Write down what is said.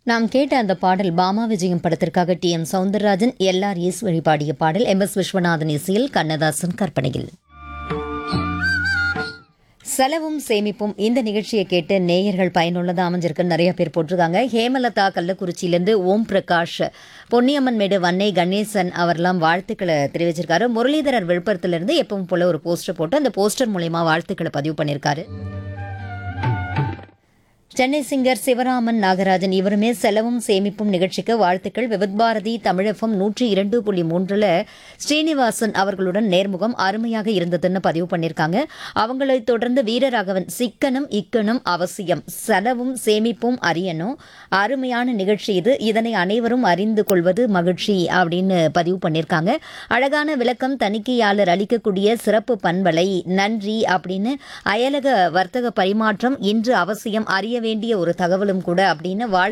நாம் கேட்ட அந்த பாடல் பாமா விஜயம் படத்திற்காக T M Soundararajan L R Eswari பாடிய பாடல் எம் எஸ் விஸ்வநாதன் இசையில் கண்ணதாசன் கற்பனையில் செலவும் சேமிப்பும் இந்த நிகழ்ச்சியை கேட்டு நேயர்கள் பயனுள்ளதா அமைஞ்சிருக்குன்னு நிறைய பேர் போட்டிருக்காங்க ஹேமலதா கள்ளக்குறிச்சியிலேருந்து ஓம் பிரகாஷ் பொன்னியம்மன் மேடு வன்னை கணேசன் அவர்லாம் வாழ்த்துக்களை தெரிவிச்சிருக்காரு முரளிதரர் விழுப்புரத்திலிருந்து எப்பவும் போல ஒரு போஸ்டர் போட்டு அந்த போஸ்டர் மூலியமா வாழ்த்துக்களை பதிவு பண்ணியிருக்காரு சென்னை சிங்கர் சிவராமன் நாகராஜன் இவருமே செலவும் சேமிப்பும் நிகழ்ச்சிக்கு வாழ்த்துக்கள் விவித் பாரதி தமிழகம் நூற்றி இரண்டு புள்ளி மூன்றுல ஸ்ரீனிவாசன் அவர்களுடன் நேர்முகம் அருமையாக இருந்ததுன்னு பதிவு பண்ணியிருக்காங்க அவங்களை தொடர்ந்து வீரராகவன் சிக்கனம் இக்கணும் அவசியம் செலவும் சேமிப்பும் அறியணும் அருமையான நிகழ்ச்சி இது இதனை அனைவரும் அறிந்து கொள்வது மகிழ்ச்சி அப்படின்னு பதிவு பண்ணியிருக்காங்க அழகான விளக்கம் தணிக்கையாளர் அளிக்கக்கூடிய சிறப்பு பண்பலை நன்றி அப்படின்னு அயலக வர்த்தக பரிமாற்றம் இன்று அவசியம் அறிய வேண்டிய ஒரு தகவலும் கூட அப்படின்னு வாழ்த்து